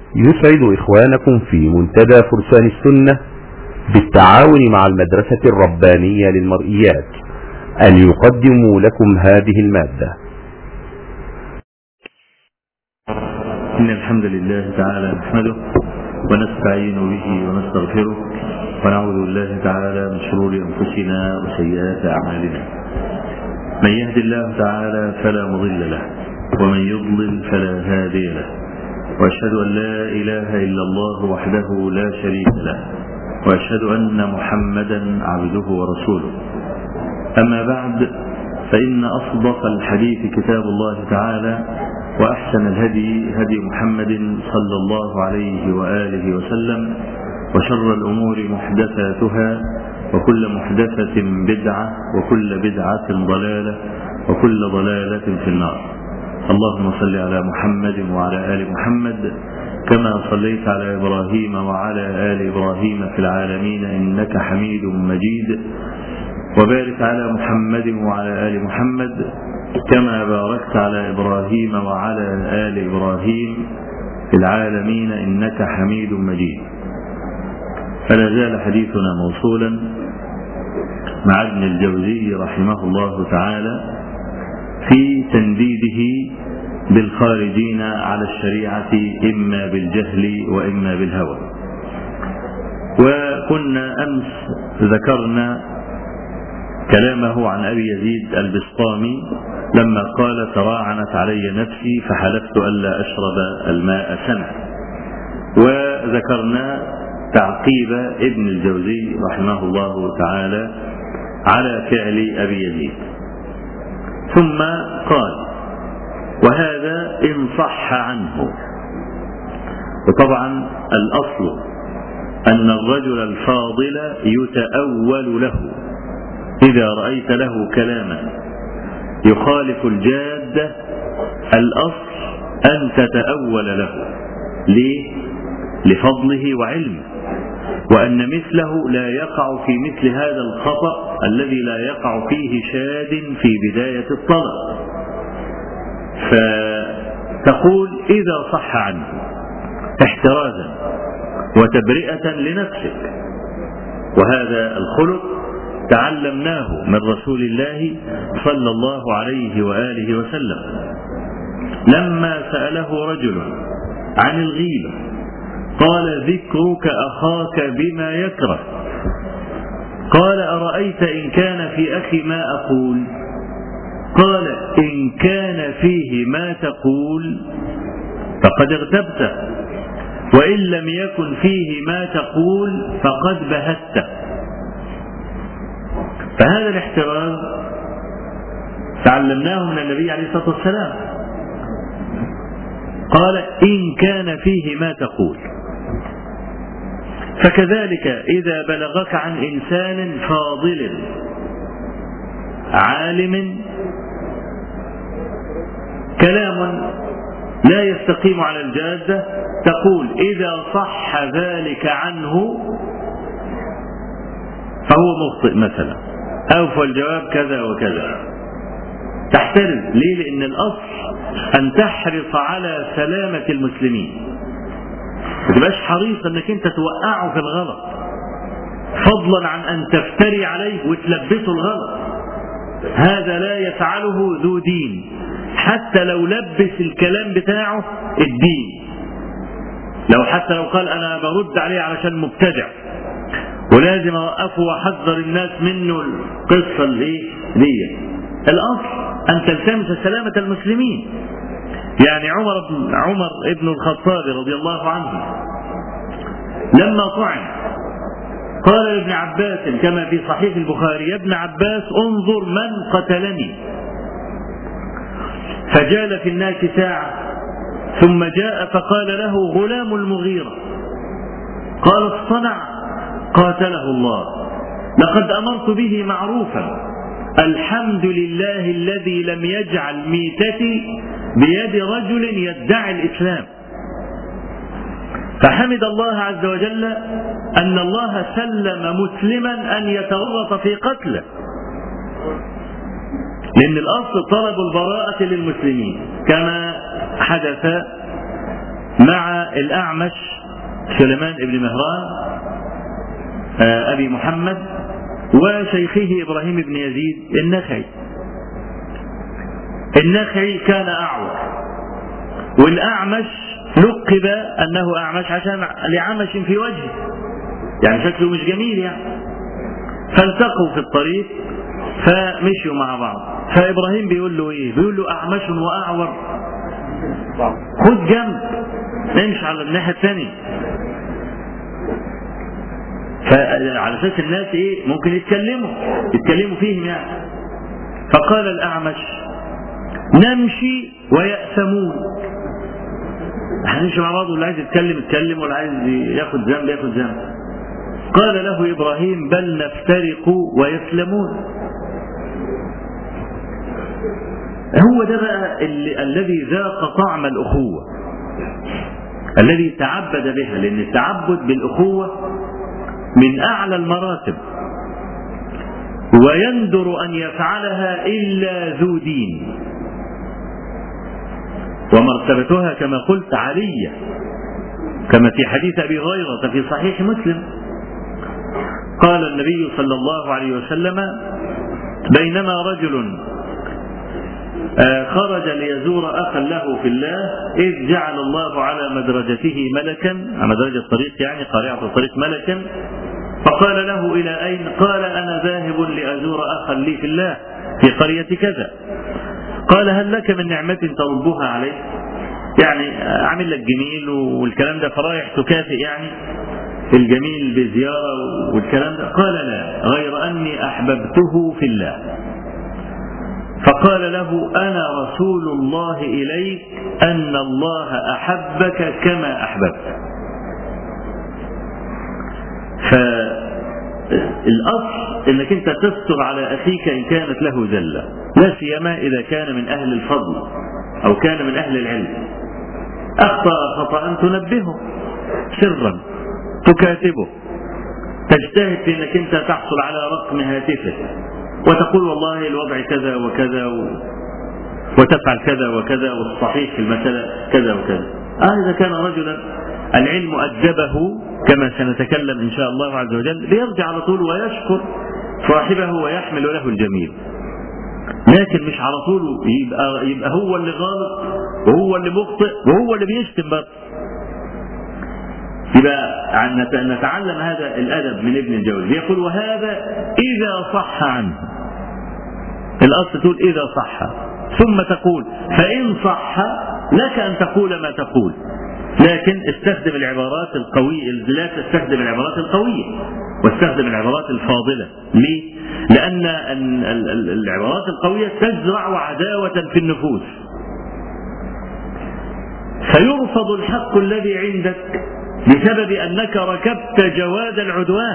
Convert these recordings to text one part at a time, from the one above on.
يسعد إخوانكم في منتدى فرسان السنة بالتعاون مع المدرسة الربانية للمرئيات أن يقدموا لكم هذه المادة إن الحمد لله تعالى نحمده ونستعين به ونستغفره ونعوذ بالله تعالى من شرور أنفسنا وسيئات أعمالنا من يهد الله تعالى فلا مضل له ومن يضلل فلا هادي له وأشهد أن لا إله إلا الله وحده لا شريك له وأشهد أن محمدا عبده ورسوله أما بعد فإن أصدق الحديث كتاب الله تعالى وأحسن الهدي هدي محمد صلى الله عليه وآله وسلم وشر الأمور محدثاتها وكل محدثة بدعة وكل بدعة ضلالة وكل ضلالة في النار اللهم صل على محمد وعلى آل محمد كما صليت على إبراهيم وعلى آل إبراهيم في العالمين إنك حميد مجيد وبارك على محمد وعلى آل محمد كما باركت على إبراهيم وعلى آل إبراهيم في العالمين إنك حميد مجيد فلا زال حديثنا موصولا مع ابن الجوزي رحمه الله تعالى في تنديده بالخارجين على الشريعة إما بالجهل وإما بالهوى وكنا أمس ذكرنا كلامه عن أبي يزيد البسطامي لما قال تراعنت علي نفسي فحلفت ألا أشرب الماء سنة وذكرنا تعقيب ابن الجوزي رحمه الله تعالى على فعل أبي يزيد ثم قال وهذا إن صح عنه وطبعا الأصل أن الرجل الفاضل يتأول له إذا رأيت له كلاما يخالف الجادة الأصل أن تتأول له ليه؟ لفضله وعلمه وأن مثله لا يقع في مثل هذا الخطأ الذي لا يقع فيه شاد في بداية الطلب فتقول إذا صح عنه احترازا وتبرئة لنفسك وهذا الخلق تعلمناه من رسول الله صلى الله عليه وآله وسلم لما سأله رجل عن الغيبة قال ذكرك أخاك بما يكره قال أرأيت إن كان في أخي ما أقول قال إن كان فيه ما تقول فقد اغتبته وإن لم يكن فيه ما تقول فقد بهته فهذا الاحتراز تعلمناه من النبي عليه الصلاة والسلام قال إن كان فيه ما تقول فكذلك إذا بلغك عن إنسان فاضل عالم كلام لا يستقيم على الجادة تقول إذا صح ذلك عنه فهو مخطئ مثلا أو فالجواب كذا وكذا تحترز ليه لأن الأصل أن تحرص على سلامة المسلمين ما تبقاش حريص أنك أنت توقعه في الغلط فضلا عن أن تفتري عليه وتلبسه الغلط هذا لا يفعله ذو دين حتى لو لبس الكلام بتاعه الدين لو حتى لو قال انا برد عليه علشان مبتدع ولازم اوقفه واحذر الناس منه القصه الايه دي الاصل ان تلتمس سلامه المسلمين يعني عمر بن عمر ابن الخطاب رضي الله عنه لما طعن قال لابن عباس كما في صحيح البخاري يا ابن عباس انظر من قتلني فجال في الناس ساعة ثم جاء فقال له غلام المغيرة قال اصطنع قاتله الله لقد أمرت به معروفا الحمد لله الذي لم يجعل ميتتي بيد رجل يدعي الإسلام فحمد الله عز وجل أن الله سلم مسلما أن يتورط في قتله لأن الأصل طلب البراءة للمسلمين كما حدث مع الأعمش سليمان بن مهران أبي محمد وشيخه إبراهيم بن يزيد النخعي النخعي كان أعور والأعمش لقب أنه أعمش عشان لعمش في وجهه يعني شكله مش جميل يعني فالتقوا في الطريق فمشوا مع بعض فإبراهيم بيقول له إيه بيقول له أعمش وأعور خد جنب امشي على الناحية الثانية فعلى اساس الناس ايه ممكن يتكلموا يتكلموا فيهم يعني فقال الاعمش نمشي ويأثمون هنمشي مع بعض واللي عايز يتكلم يتكلم واللي عايز ياخد ذنب ياخد ذنب قال له ابراهيم بل نفترق ويسلمون هو ده بقى اللي الذي ذاق طعم الاخوه الذي تعبد بها لان التعبد بالاخوه من اعلى المراتب ويندر ان يفعلها الا ذو دين ومرتبتها كما قلت عاليه كما في حديث ابي هريره في صحيح مسلم قال النبي صلى الله عليه وسلم بينما رجل خرج ليزور اخا له في الله اذ جعل الله على مدرجته ملكا على مدرجه الطريق يعني قارعه الطريق ملكا فقال له الى اين؟ قال انا ذاهب لازور اخا لي في الله في قريه كذا. قال هل لك من نعمه تربها عليه؟ يعني عامل لك جميل والكلام ده فرايح تكافئ يعني الجميل بزياره والكلام ده قال لا غير اني احببته في الله. فقال له انا رسول الله اليك ان الله احبك كما احببت فالاصل انك انت تستر على اخيك ان كانت له زله لا سيما اذا كان من اهل الفضل او كان من اهل العلم اخطا خطا تنبهه سرا تكاتبه تجتهد في انك انت تحصل على رقم هاتفه وتقول والله الوضع كذا وكذا و... وتفعل كذا وكذا والصحيح في المسألة كذا وكذا آه إذا كان رجلا العلم أدبه كما سنتكلم إن شاء الله عز وجل بيرجع على طول ويشكر صاحبه ويحمل له الجميل لكن مش على طول يبقى, يبقى هو اللي غلط وهو اللي مخطئ وهو اللي بيشتم بس يبقى نتعلم هذا الادب من ابن الجوزي يقول وهذا اذا صح عنه الاصل تقول اذا صح ثم تقول فان صح لك ان تقول ما تقول لكن استخدم العبارات القوية لا تستخدم العبارات القوية واستخدم العبارات الفاضلة ليه؟ لأن العبارات القوية تزرع عداوة في النفوس فيرفض الحق الذي عندك بسبب انك ركبت جواد العدوان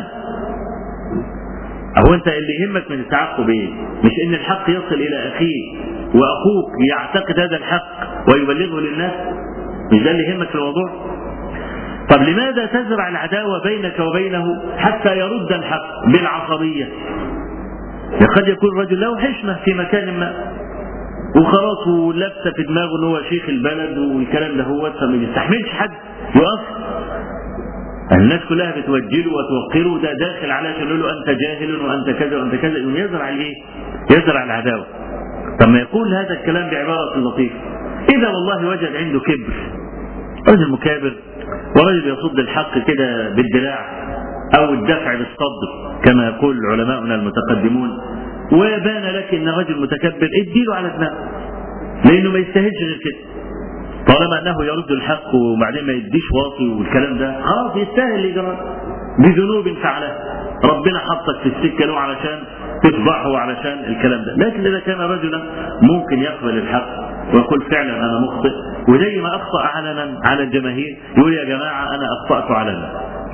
هو انت اللي يهمك من التعقب ايه مش ان الحق يصل الى اخيه واخوك يعتقد هذا الحق ويبلغه للناس مش ده اللي يهمك في الموضوع طب لماذا تزرع العداوة بينك وبينه حتى يرد الحق بالعصبية قد يكون رجل له حشمة في مكان ما وخلاص ولابسه في دماغه ان هو شيخ البلد والكلام ده هو فما بيستحملش حد يقف الناس كلها بتوجله وتوقره ده داخل على يقول له انت جاهل وانت كذا وانت كذا يقوم يزرع الايه؟ يزرع العداوه. طب ما يقول هذا الكلام بعباره لطيفه. اذا والله وجد عنده كبر رجل مكابر ورجل يصد الحق كده بالدراع او الدفع بالصدر كما يقول علماؤنا المتقدمون وبان لك ان رجل متكبر اديله على دماغه لانه ما يستاهلش غير كده طالما انه يرد الحق وبعدين ما يديش واطي والكلام ده خلاص يستاهل الاجرام بذنوب فعلها ربنا حطك في السكه له علشان تتبعه علشان الكلام ده لكن اذا كان رجلا ممكن يقبل الحق ويقول فعلا انا مخطئ وزي ما اخطا علنا على الجماهير يقول يا جماعه انا اخطات علنا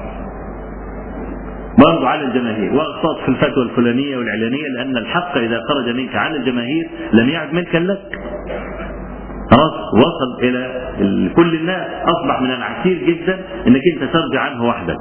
برضو على الجماهير واخطات في الفتوى الفلانيه والعلانيه لان الحق اذا خرج منك على الجماهير لم يعد ملكا لك خلاص وصل الى كل الناس اصبح من العسير جدا انك انت ترجع عنه وحدك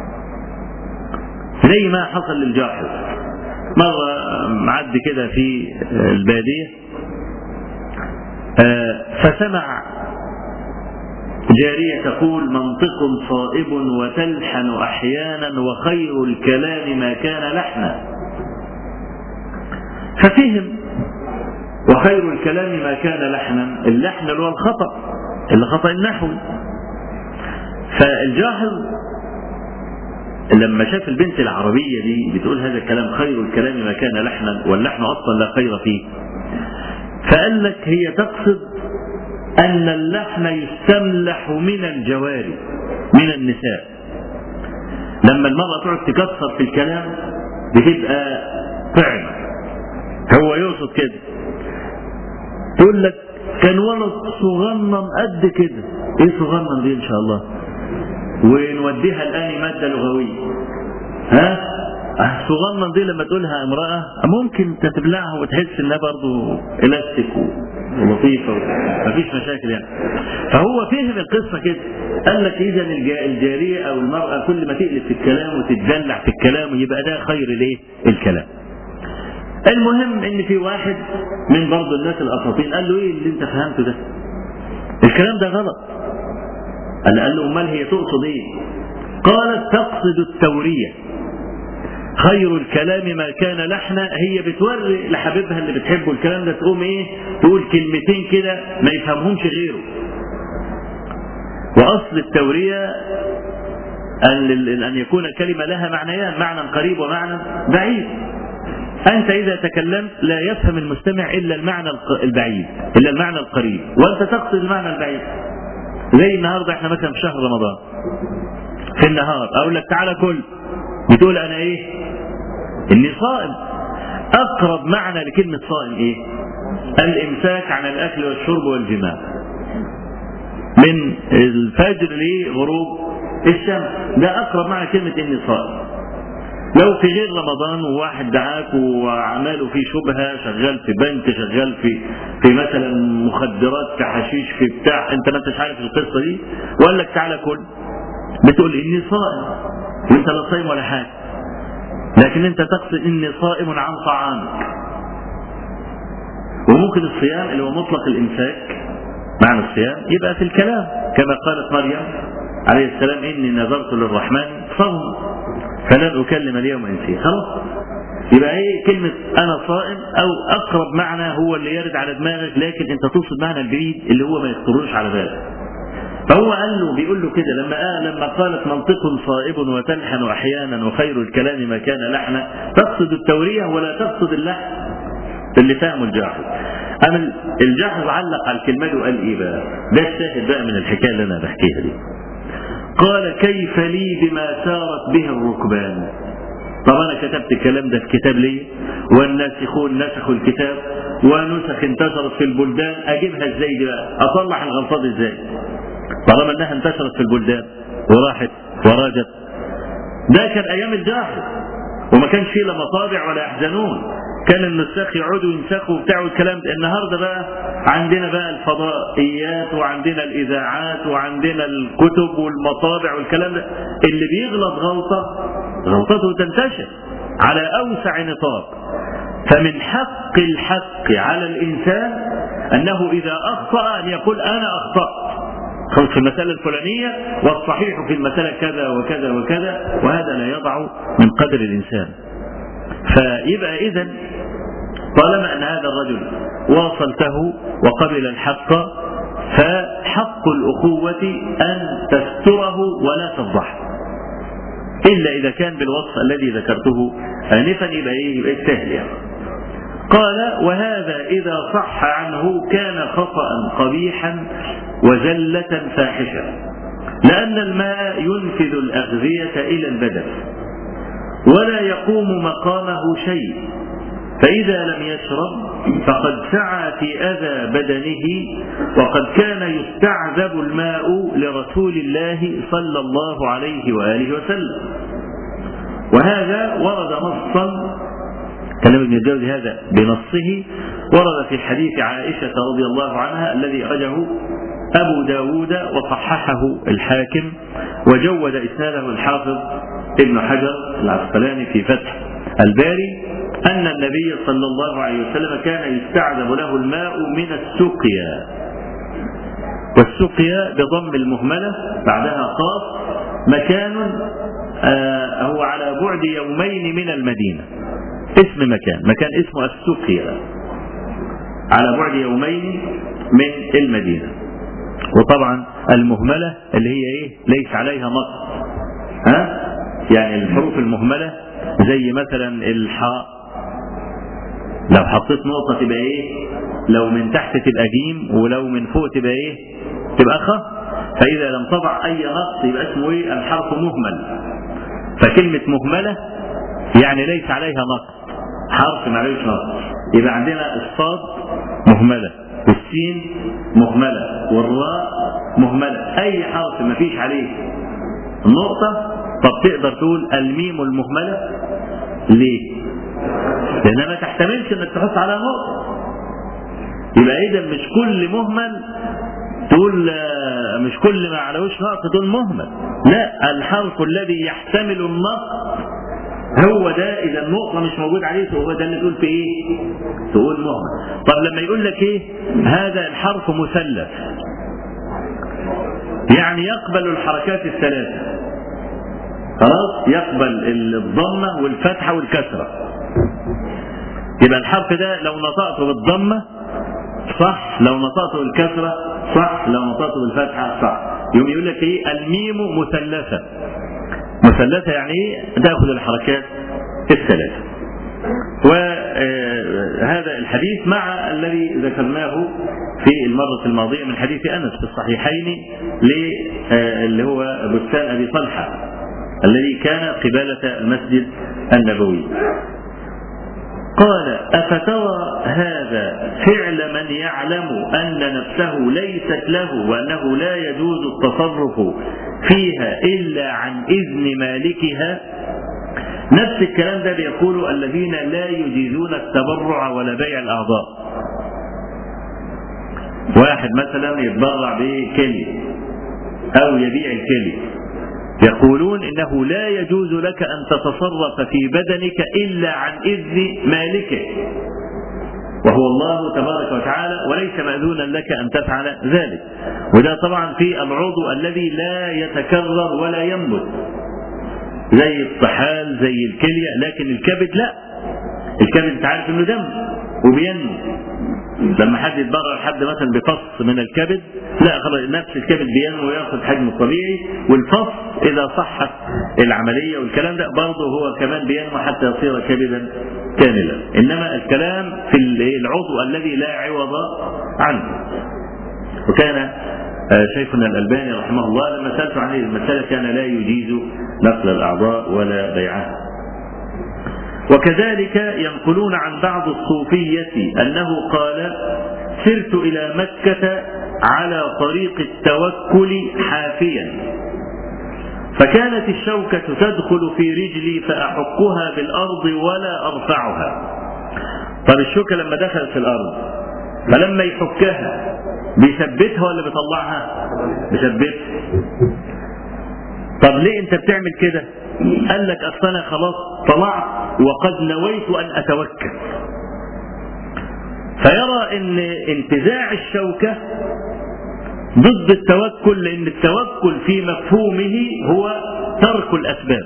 زي ما حصل للجاحظ مرة معدي كده في البادية فسمع جارية تقول منطق صائب وتلحن أحيانا وخير الكلام ما كان لحنا ففهم وخير الكلام ما كان لحنا اللحن اللي هو الخطأ اللي خطأ النحوي فالجاحظ لما شاف البنت العربية دي بتقول هذا الكلام خير الكلام ما كان لحنا واللحن أصلا لا خير فيه فقال لك هي تقصد أن اللحن يستملح من الجواري من النساء لما المرأة تقعد تكسر في الكلام بتبقى طعم هو يقصد كده تقول لك كان ولد صغنن قد كده ايه صغنن دي ان شاء الله ونوديها الان ماده لغويه ها صغنن دي لما تقولها امراه ممكن تبلعها وتحس انها برضه الاستيك ولطيفه مفيش مشاكل يعني فهو فهم القصه كده قال لك اذا الجاريه او المراه كل ما تقلب في الكلام وتتدلع في الكلام يبقى ده خير الايه؟ الكلام. المهم ان في واحد من برضه الناس الاساطين قال له ايه اللي انت فهمته ده؟ الكلام ده غلط. قال قال له امال هي تقصد ايه؟ قالت تقصد التوريه. خير الكلام ما كان لحنا هي بتوري لحبيبها اللي بتحبه الكلام ده تقوم ايه؟ تقول كلمتين كده ما يفهمهمش غيره. واصل التوريه ان ان يكون الكلمه لها معنيان، معنى قريب ومعنى بعيد. أنت إذا تكلمت لا يفهم المستمع إلا المعنى البعيد إلا المعنى القريب وأنت تقصد المعنى البعيد زي النهاردة إحنا مثلا في شهر رمضان في النهار أقول لك تعالى كل بتقول أنا إيه إني صائم أقرب معنى لكلمة صائم إيه الإمساك عن الأكل والشرب والجماع من الفجر لغروب الشمس ده أقرب معنى كلمة إني صائم لو في غير رمضان وواحد دعاك وعماله في شبهه شغال في بنك شغال في في مثلا مخدرات في حشيش في بتاع انت ما انتش عارف القصه دي وقال لك تعالى كل بتقول اني صائم وانت لا صايم ولا حاجه لكن انت تقصد اني صائم عن طعامك وممكن الصيام اللي هو مطلق الامساك معنى الصيام يبقى في الكلام كما قالت مريم عليه السلام اني نذرت للرحمن صوم فلن أكلم اليوم إنسيا خلاص يبقى ايه كلمة أنا صائم أو أقرب معنى هو اللي يرد على دماغك لكن أنت تقصد معنى البعيد اللي هو ما يخطرش على بالك. فهو قال له بيقول له كده لما قال لما قالت منطق صائب وتلحن أحيانا وخير الكلام ما كان لحنا تقصد التورية ولا تقصد اللحن اللي فهمه الجاحظ. أما الجاحظ علق على الكلمة دي وقال إيه بقى؟ ده الشاهد بقى من الحكاية اللي أنا بحكيها دي. قال كيف لي بما سارت به الركبان طب انا كتبت الكلام ده في كتاب لي والناسخون نسخوا الكتاب ونسخ انتشرت في البلدان اجيبها ازاي دي بقى اصلح الغلطات ازاي طالما انها انتشرت في البلدان وراحت وراجت ده كان ايام الجاحظ وما كانش فيه لا مطابع ولا يحزنون كان النساخ يقعدوا ينسخوا بتاع الكلام ده النهارده بقى عندنا بقى الفضائيات وعندنا الاذاعات وعندنا الكتب والمطابع والكلام ده اللي بيغلط غلطه غلطته تنتشر على اوسع نطاق فمن حق الحق على الانسان انه اذا اخطا ان يقول انا اخطات في المسألة الفلانية والصحيح في المسألة كذا وكذا وكذا وهذا لا يضع من قدر الإنسان فيبقى إذا طالما أن هذا الرجل واصلته وقبل الحق فحق الأخوة أن تستره ولا تفضحه إلا إذا كان بالوصف الذي ذكرته آنفا يبقى إيه يبقى يستاهل يعني. قال وهذا إذا صح عنه كان خطأ قبيحا وزلة فاحشة لأن الماء ينفذ الأغذية إلى البدن ولا يقوم مقامه شيء فإذا لم يشرب فقد سعى في أذى بدنه وقد كان يستعذب الماء لرسول الله صلى الله عليه وآله وسلم وهذا ورد نصا كلام ابن الجوزي هذا بنصه ورد في حديث عائشة رضي الله عنها الذي أخرجه أبو داود وصححه الحاكم وجود إسناده الحافظ ابن حجر العسقلاني في فتح الباري أن النبي صلى الله عليه وسلم كان يستعذب له الماء من السقيا والسقيا بضم المهملة بعدها قاف مكان آه هو على بعد يومين من المدينة اسم مكان مكان اسمه السقيا على بعد يومين من المدينة وطبعا المهملة اللي هي ايه ليس عليها نقص ها يعني الحروف المهملة زي مثلا الحاء لو حطيت نقطة تبقى ايه لو من تحت تبقى جيم ولو من فوق تبقى ايه تبقى خ فإذا لم تضع أي نقص يبقى اسمه ايه الحرف مهمل فكلمة مهملة يعني ليس عليها نقص حرف ما عليهش نقص يبقى عندنا الصاد مهملة والسين مهملة والراء مهملة أي حرف ما فيش عليه نقطة طب تقدر تقول الميم المهملة ليه؟ لأنها ما تحتملش إنك تحط عليها نقطة يبقى إذا مش كل مهمل تقول مش كل ما عليهوش نقط تقول مهمل لا الحرف الذي يحتمل النقط هو ده اذا النقطه مش موجود عليه هو ده اللي تقول في ايه تقول مهمل طب لما يقول لك ايه هذا الحرف مثلث يعني يقبل الحركات الثلاثه خلاص يقبل الضمه والفتحه والكسره يبقى الحرف ده لو نطقته بالضمه صح لو نطقته بالكسره صح لو نطقته بالفتحه صح يوم يقول لك ايه الميم مثلثه مثلثة يعني ايه تأخذ الحركات الثلاثة وهذا الحديث مع الذي ذكرناه في المرة الماضية من حديث أنس في الصحيحين اللي هو بستان أبي طلحة الذي كان قبالة المسجد النبوي قال أفترى هذا فعل من يعلم أن نفسه ليست له وأنه لا يجوز التصرف فيها إلا عن إذن مالكها نفس الكلام ده بيقول الذين لا يجيزون التبرع ولا بيع الأعضاء واحد مثلا يتبرع بكلي أو يبيع الكلي يقولون انه لا يجوز لك ان تتصرف في بدنك الا عن اذن مالكه وهو الله تبارك وتعالى وليس ماذونا لك ان تفعل ذلك وده طبعا في العضو الذي لا يتكرر ولا ينبت زي الطحال زي الكليه لكن الكبد لا الكبد انت عارف انه دم وبينمو لما حد يتبرع حد مثلا بفص من الكبد لا خلاص نفس الكبد بينمو وياخد حجمه الطبيعي والفص اذا صحت العمليه والكلام ده برضه هو كمان بينمو حتى يصير كبدا كاملا انما الكلام في العضو الذي لا عوض عنه وكان شيخنا الالباني رحمه الله لما سالته عن هذه المساله كان لا يجيز نقل الاعضاء ولا بيعها وكذلك ينقلون عن بعض الصوفية أنه قال سرت إلى مكة على طريق التوكل حافيا فكانت الشوكة تدخل في رجلي فأحكها بالأرض ولا أرفعها طب الشوكة لما دخلت في الأرض فلما يحكها بيثبتها ولا بيطلعها؟ بيثبتها طب ليه انت بتعمل كده؟ قال لك اصل انا خلاص طلعت وقد نويت ان اتوكل فيرى ان انتزاع الشوكه ضد التوكل لان التوكل في مفهومه هو ترك الاسباب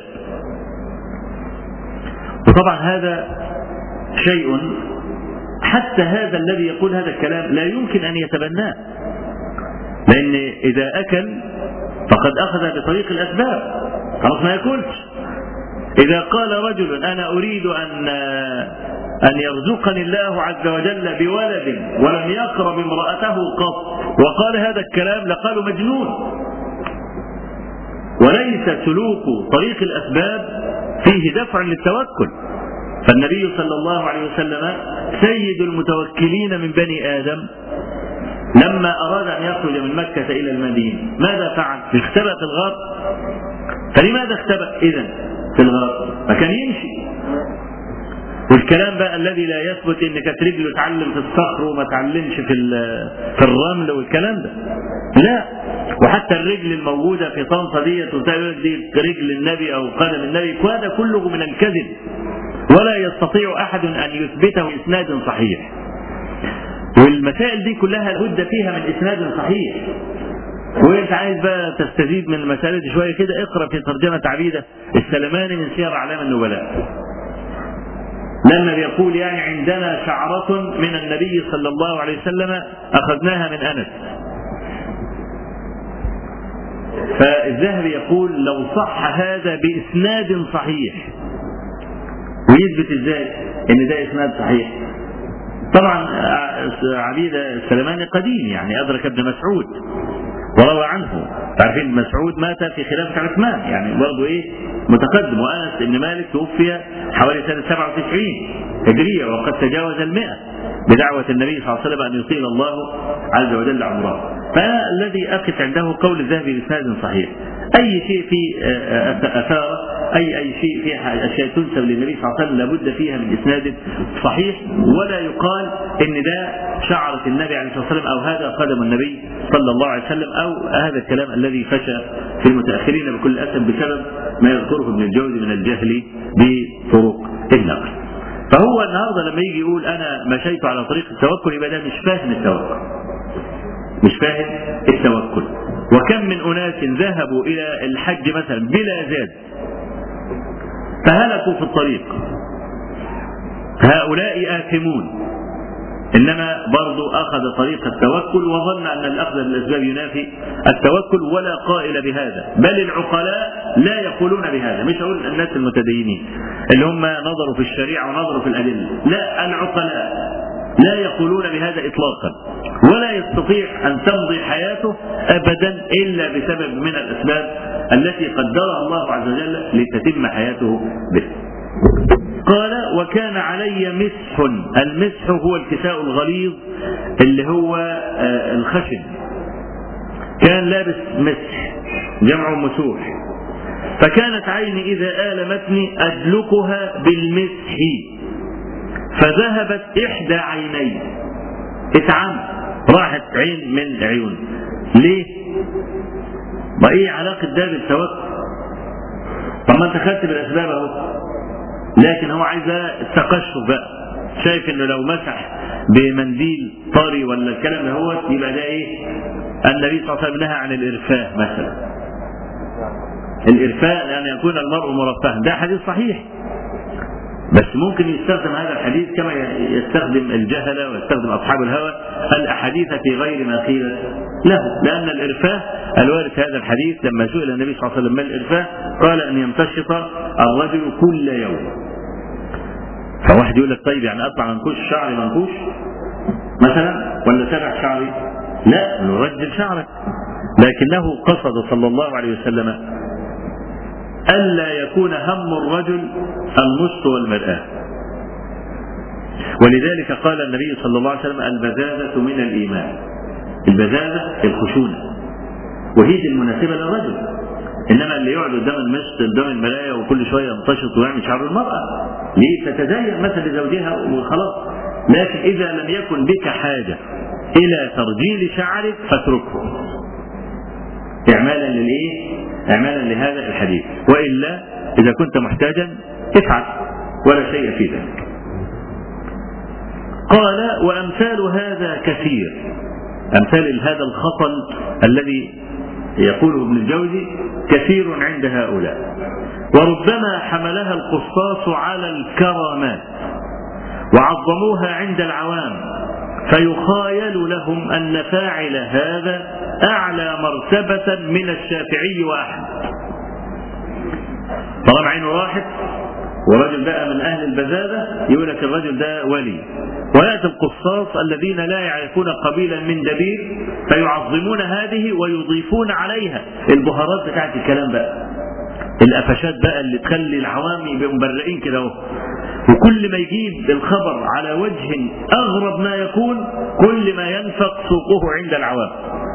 وطبعا هذا شيء حتى هذا الذي يقول هذا الكلام لا يمكن ان يتبناه لان اذا اكل فقد اخذ بطريق الاسباب خلاص ما ياكلش اذا قال رجل انا اريد ان ان يرزقني الله عز وجل بولد ولم يقرب امراته قط وقال هذا الكلام لقالوا مجنون وليس سلوك طريق الاسباب فيه دفع للتوكل فالنبي صلى الله عليه وسلم سيد المتوكلين من بني ادم لما اراد ان يخرج من مكه الى المدينه ماذا فعل؟ اختبأ في الغار فلماذا اختبأ اذا في الغار؟ فكان يمشي والكلام بقى الذي لا يثبت ان كانت رجله تعلم في الصخر وما تعلمش في في الرمل والكلام ده لا وحتى الرجل الموجوده في طنطا ديت دي رجل النبي او قدم النبي وهذا كله من الكذب ولا يستطيع احد ان يثبته اسناد صحيح والمسائل دي كلها لابد فيها من اسناد صحيح وانت عايز بقى تستزيد من المسألة دي شوية كده اقرأ في ترجمة عبيدة السلماني من سير أعلام النبلاء لما بيقول يعني عندنا شعرة من النبي صلى الله عليه وسلم أخذناها من أنس فالذهبي يقول لو صح هذا بإسناد صحيح ويثبت ازاي ان ده اسناد صحيح طبعا عبيدة السلماني قديم يعني أدرك ابن مسعود وروى عنه عارفين مسعود مات في خلافة عثمان يعني برضه ايه متقدم وانس بن مالك توفي حوالي سنة 97 هجرية وقد تجاوز المئة بدعوة النبي صلى الله عليه وسلم أن يطيل الله عز وجل عمره فالذي أقف عنده قول الذهبي بإسناد صحيح أي شيء في أثار أي أي شيء في أشياء تنسب للنبي صلى الله عليه وسلم لابد فيها من إسناد صحيح ولا يقال إن ده شعرة النبي عليه الصلاة والسلام أو هذا قدم النبي صلى الله عليه وسلم أو هذا الكلام الذي فشى في المتأخرين بكل أسف بسبب ما يذكره ابن الجوزي من الجهل بطرق النقل فهو النهارده لما يجي يقول انا مشيت على طريق التوكل يبقى ده مش فاهم التوكل مش فاهم التوكل وكم من اناس ذهبوا الى الحج مثلا بلا زاد فهلكوا في الطريق هؤلاء آثمون إنما برضو أخذ طريق التوكل وظن أن الأخذ بالأسباب ينافي التوكل ولا قائل بهذا بل العقلاء لا يقولون بهذا مش أقول الناس المتدينين اللي هم نظروا في الشريعة ونظروا في الأدلة لا العقلاء لا يقولون بهذا إطلاقا ولا يستطيع أن تمضي حياته أبدا إلا بسبب من الأسباب التي قدرها الله عز وجل لتتم حياته به قال وكان علي مسح المسح هو الكساء الغليظ اللي هو الخشن كان لابس مسح جمع مسوح فكانت عيني إذا آلمتني أدلكها بالمسح فذهبت إحدى عيني اتعم راحت عين من عيون ليه؟ ما ايه علاقة ده بالتوكل؟ طب ما انت خدت بالاسباب اهو لكن هو عايز التقشف بقى شايف انه لو مسح بمنديل طري ولا الكلام ده هو يبقى ده ايه؟ النبي صلى الله عليه وسلم نهى عن الارفاه مثلا. الارفاء لان يكون المرء مرفها ده حديث صحيح. بس ممكن يستخدم هذا الحديث كما يستخدم الجهله ويستخدم اصحاب الهوى الاحاديث في غير ما قيل له لان الارفاه الوارد في هذا الحديث لما سئل النبي صلى الله عليه وسلم ما الارفاه قال ان يمتشط الرجل كل يوم فواحد يقول لك طيب يعني اقطع منكوش شعري منكوش مثلا ولا سبع شعري لا نرجل شعرك لكنه قصد صلى الله عليه وسلم ألا يكون هم الرجل المشط والمرآة ولذلك قال النبي صلى الله عليه وسلم البذاذة من الإيمان البذاذة الخشونة وهي دي المناسبة للرجل إنما اللي يقعد قدام المشط قدام المراية وكل شوية ينتشط ويعمل شعر المرأة ليه تتزين مثلا لزوجها وخلاص لكن إذا لم يكن بك حاجة إلى ترجيل شعرك فاتركه إعمالا للإيه؟ إعمالا لهذا الحديث وإلا إذا كنت محتاجا افعل ولا شيء في ذلك قال وأمثال هذا كثير أمثال هذا الخطل الذي يقوله ابن الجوزي كثير عند هؤلاء وربما حملها القصاص على الكرامات وعظموها عند العوام فيخايل لهم أن فاعل هذا أعلى مرتبة من الشافعي وأحمد طالما عينه راحت ورجل بقى من أهل البذاذة يقول لك الرجل ده ولي ويأتي القصاص الذين لا يعرفون قبيلا من دبير فيعظمون هذه ويضيفون عليها البهارات بتاعت الكلام بقى القفشات بقى اللي تخلي العوام يبقوا مبرئين كده اهو وكل ما يجيب الخبر على وجه اغرب ما يكون كل ما ينفق سوقه عند العوام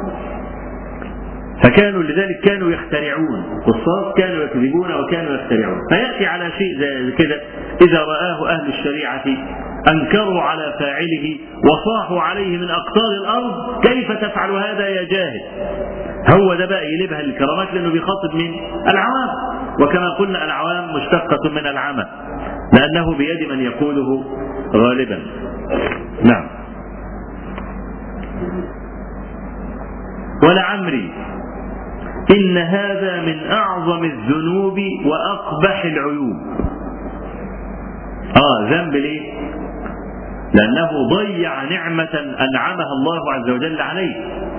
فكانوا لذلك كانوا يخترعون قصاص كانوا يكذبون وكانوا يخترعون فيأتي على شيء زي كده إذا رآه أهل الشريعة أنكروا على فاعله وصاحوا عليه من أقطار الأرض كيف تفعل هذا يا جاهل هو ده بقى يقلبها للكرامات لأنه بيخاطب من العوام وكما قلنا العوام مشتقة من العمى لأنه بيد من يقوله غالبا نعم ولعمري إن هذا من أعظم الذنوب وأقبح العيوب آه ذنب ليه؟ لأنه ضيع نعمة أنعمها الله عز وجل عليه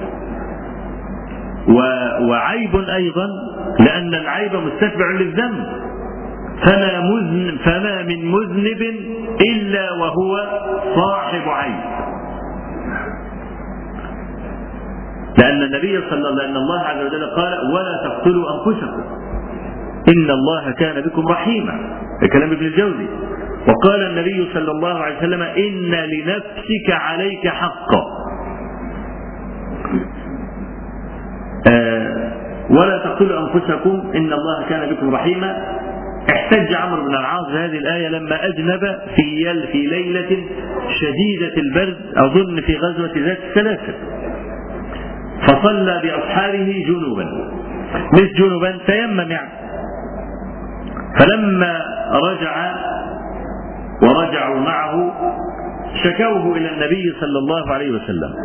و... وعيب أيضا لأن العيب مستتبع للذنب فما, مذنب فما من مذنب إلا وهو صاحب عيب لأن النبي صلى الله لأن الله عز وجل قال ولا تقتلوا أنفسكم إن الله كان بكم رحيما كلام ابن الجوزي وقال النبي صلى الله عليه وسلم إن لنفسك عليك حقا آه ولا تقتلوا أنفسكم إن الله كان بكم رحيما احتج عمرو بن العاص هذه الآية لما أجنب في يل في ليلة شديدة البرد أظن في غزوة ذات السلاسل فصلى بأصحابه جنوبا مش جنوبا تيمم يعني فلما رجع ورجعوا معه شكوه إلى النبي صلى الله عليه وسلم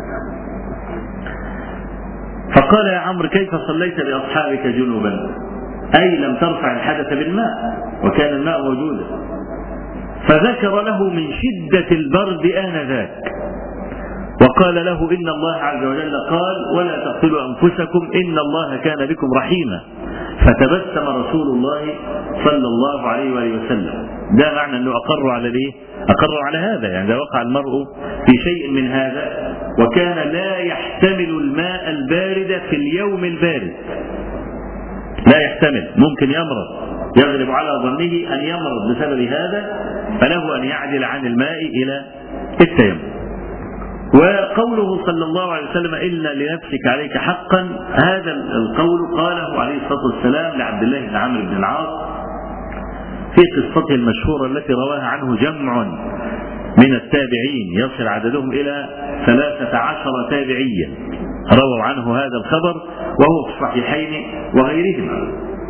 فقال يا عمرو كيف صليت بأصحابك جنوبا أي لم ترفع الحدث بالماء وكان الماء موجودا فذكر له من شدة البرد آنذاك وقال له إن الله عز وجل قال ولا تقتلوا أنفسكم إن الله كان بكم رحيما فتبسم رسول الله صلى الله عليه وآله وسلم ده معنى أنه أقر على ليه أقر على هذا يعني إذا وقع المرء في شيء من هذا وكان لا يحتمل الماء البارد في اليوم البارد لا يحتمل ممكن يمرض يغلب على ظنه أن يمرض بسبب هذا فله أن يعدل عن الماء إلى التيمم وقوله صلى الله عليه وسلم إلا لنفسك عليك حقا هذا القول قاله عليه الصلاة والسلام لعبد الله بن عمرو بن العاص في قصته المشهورة التي رواها عنه جمع من التابعين يصل عددهم إلى ثلاثة عشر تابعيا رووا عنه هذا الخبر وهو في الصحيحين وغيرهما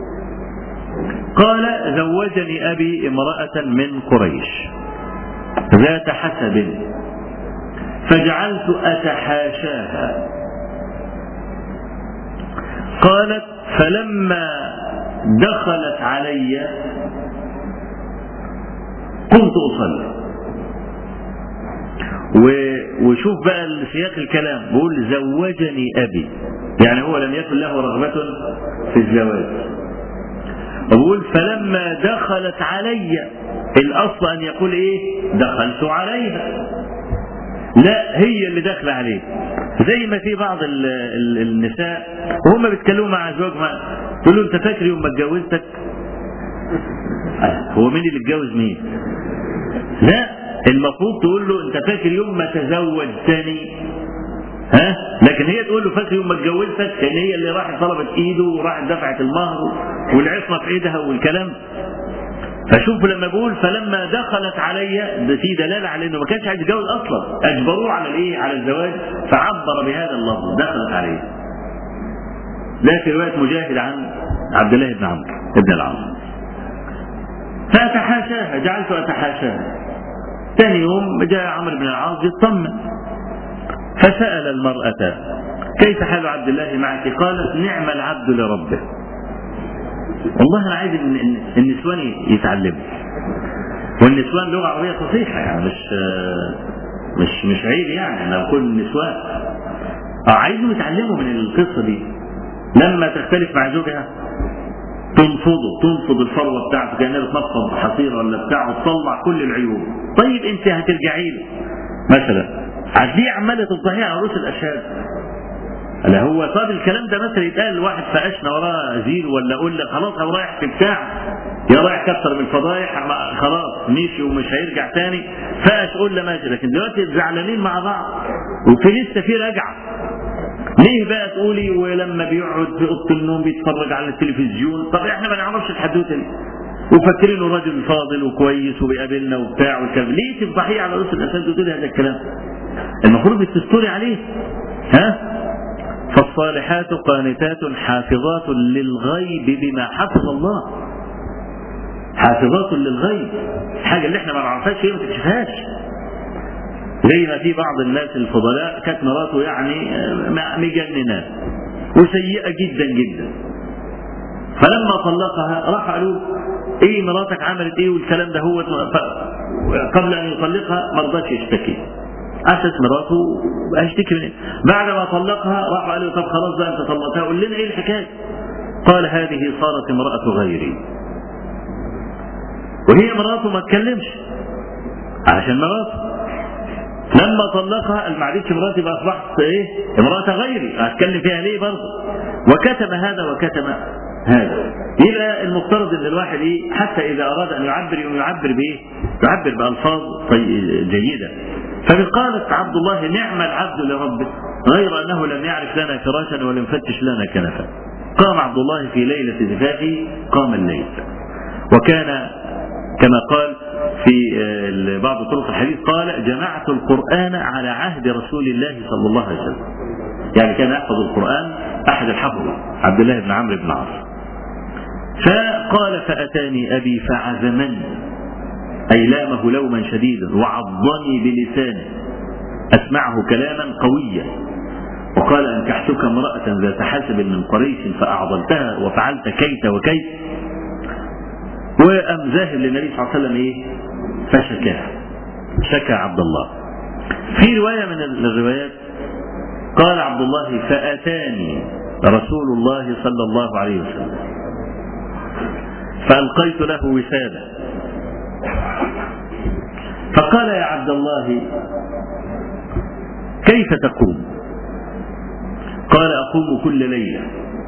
قال زوجني أبي امرأة من قريش ذات حسب فجعلت أتحاشاها قالت فلما دخلت علي قمت أصلي وشوف بقى سياق الكلام بيقول زوجني أبي يعني هو لم يكن له رغبة في الزواج وبيقول فلما دخلت علي الأصل أن يقول إيه دخلت عليها لا هي اللي داخله عليه زي ما في بعض ال ال النساء وهم بيتكلموا مع زوجها يقول له انت فاكر يوم ما اتجوزتك هو مين اللي اتجوز مين لا المفروض تقول له انت فاكر يوم ما تزوجتني ها لكن هي تقول له فاكر يوم ما اتجوزتك كان هي اللي راحت طلبت ايده وراحت دفعت المهر والعصمه في ايدها والكلام فشوف لما بقول فلما دخلت علي ده في دلاله على انه ما كانش عايز يتجوز اصلا اجبروه على الايه على الزواج فعبر بهذا اللفظ دخلت عليه ده في روايه مجاهد عن عبد الله بن عمرو بن العاص فاتحاشاها جعلت اتحاشاها ثاني يوم جاء عمرو بن العاص يطمن فسال المراه كيف حال عبد الله معك قالت نعم العبد لربه والله انا عايز ان النسوان يتعلموا والنسوان لغه عربيه فصيحه يعني مش مش مش عيب يعني ان اكون النسوان اه عايزهم يتعلموا من القصه دي لما تختلف مع زوجها تنفضه تنفض الفروه بتاعته كانها بتنفض حصيره ولا بتاع وتطلع كل العيوب طيب انت هترجعي له مثلا هتلاقيه عماله تفضحيه على رؤوس الاشهاد لا هو طب الكلام ده مثلا يتقال لواحد فقشنا وراه زير ولا اقول لك خلاص هو رايح في بتاع يا رايح كتر من الفضايح خلاص مشي ومش هيرجع تاني فقش قول له ماشي لكن دلوقتي زعلانين مع بعض وفي لسه في رجعه ليه بقى تقولي ولما بيقعد في اوضه النوم بيتفرج على التلفزيون طب احنا ما نعرفش الحدوته دي وفاكرينه راجل فاضل وكويس وبيقابلنا وبتاع والكلام ليه تفضحيه على رؤوس الاساس وتقولي هذا الكلام المفروض تستوري عليه ها فالصالحات قانتات حافظات للغيب بما حفظ الله حافظات للغيب الحاجة اللي احنا ما نعرفهاش هي ما تكشفهاش زي ما في بعض الناس الفضلاء كانت مراته يعني مجننة وسيئة جدا جدا فلما طلقها راح قالوا ايه مراتك عملت ايه والكلام ده هو قبل ان يطلقها ما رضاش يشتكي اسس مراته هيشتكي من ايه بعد ما طلقها راح قالوا طب خلاص بقى انت طلقتها قول لنا ايه الحكايه قال هذه صارت امراه غيري وهي مراته ما تكلمش عشان مراته لما طلقها قال معلش مراتي بقى اصبحت ايه امراه غيري هتكلم فيها ليه برضه وكتم هذا وكتم هذا يبقى المفترض ان الواحد ايه حتى اذا اراد ان يعبر يقوم يعبر بايه؟ يعبر بالفاظ جيده فقالت عبد الله نعم العبد لربه غير انه لم يعرف لنا فراشا ولم يفتش لنا كنفا قام عبد الله في ليله زفافه قام الليل وكان كما قال في بعض طرق الحديث قال جمعت القرآن على عهد رسول الله صلى الله عليه وسلم يعني كان يحفظ القرآن أحد الحفظ عبد الله بن عمرو بن عاص فقال فأتاني أبي فعزمني أي لامه لوما شديدا وعضني بلسانه أسمعه كلاما قويا وقال أنكحتك امرأة ذات حسب من قريش فأعضلتها وفعلت كيت وكيت وقام ذاهب للنبي صلى الله عليه وسلم ايه؟ فشكاه شكى عبد الله. في روايه من الروايات قال عبد الله فاتاني رسول الله صلى الله عليه وسلم فالقيت له وساده فقال يا عبد الله كيف تقوم؟ قال اقوم كل ليله